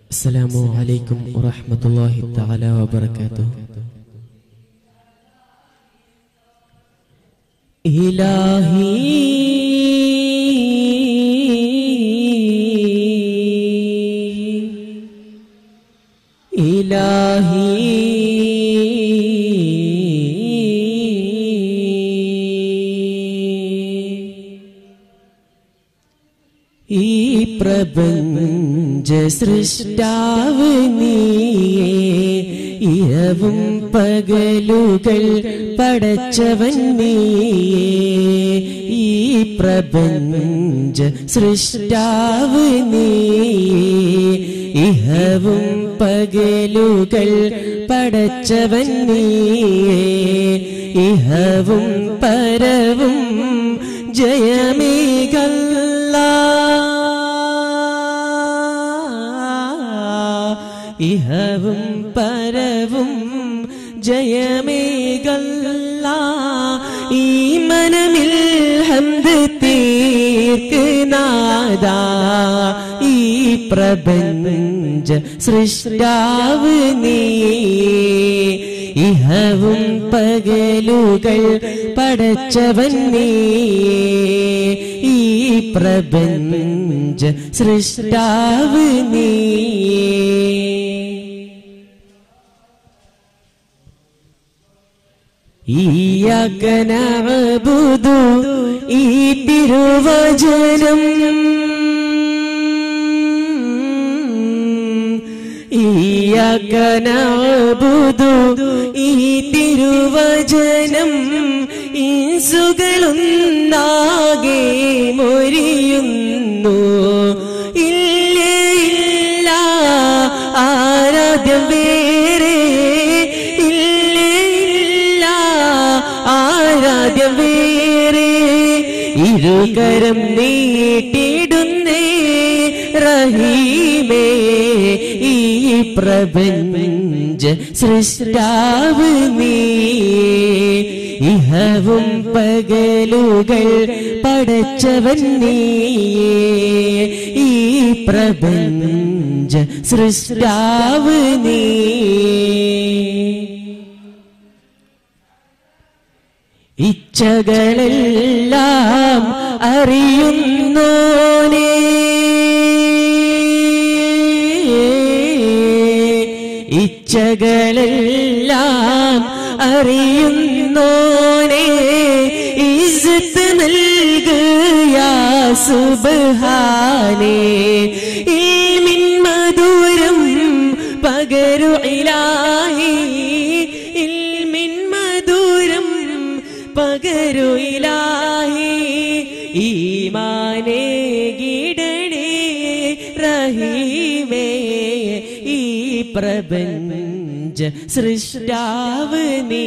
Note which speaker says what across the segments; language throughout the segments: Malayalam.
Speaker 1: السلام عليكم ورحمة الله تعالى وبركاته إلهي إلهي ഈ പ്രപഞ്ച സൃഷ്ടാവ് നീയേ ഇരവും പകലുകൾ പടച്ചവൻ നീയേ ഈ പ്രപഞ്ച സൃഷ്ടാവ് നീയേ ഇഹവും പകലുകൾ പടച്ചവൻ നീയേ ഇഹവും പരവും ജയമേകല്ല ഇഹവും പരവും ജയമേകല്ല ഈ മനമിൽ ഹന്ത് തീർക്ക് നാദ ഈ പ്രപഞ്ച സൃഷ്ടാവ് നീ ഇഹവും പകലുകൾ പടച്ചവൻ നീ ഈ പ്രപഞ്ച സൃഷ്ടാവ് നീ ഇയ്യാക നഅബുദു ഈ തിരുവചനം ഇയ്യാക നഅബുദു ഈ തിരുവചനം ഇൻസുകളൊന്നാകെ മൊരിയുന്നു ഇല്ല ഇല്ല ആരാധ്യം വേറെ ഇല്ല ഇല്ല ആരാധ്യം വേറെ ഇരുകരം നീട്ടിടുന്നേ റഹീമേ ഈ പ്രപഞ്ച സൃഷ്ടാവ് നീ ഇഹവും പകലുകൾ പടച്ചവൻ നീ ഈ പ്രപഞ്ച സൃഷ്ടാവ് നീ ഇച്ഛകളെല്ലാം അറിയുന്നോനേ ഇച്ഛകളെല്ലാം അറിയുന്നോനേ ഇസ്സത്ത് നൽകുക സുബ്ഹാനേ ഇൽമിൻ മധുരം പകരു ഇലാഹി ഇൽമിൻ മധുരം പകരു ഇലാഹി ഈമാനേ ഗിടണേ റഹീമേ ഈ പ്രപഞ്ച സൃഷ്ടാവ് നീ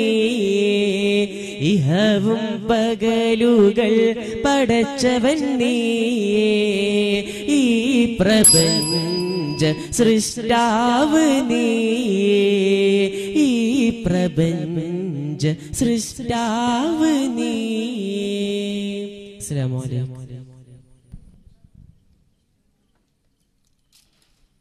Speaker 1: ഇഹവും പകലുകൾ പടച്ചവൻ നീ ഈ പ്രപഞ്ച സൃഷ്ടാവ് നീ ഈ പ്രപഞ്ച സൃഷ്ടാവ് നീ അസ്സലാമു അലൈക്കും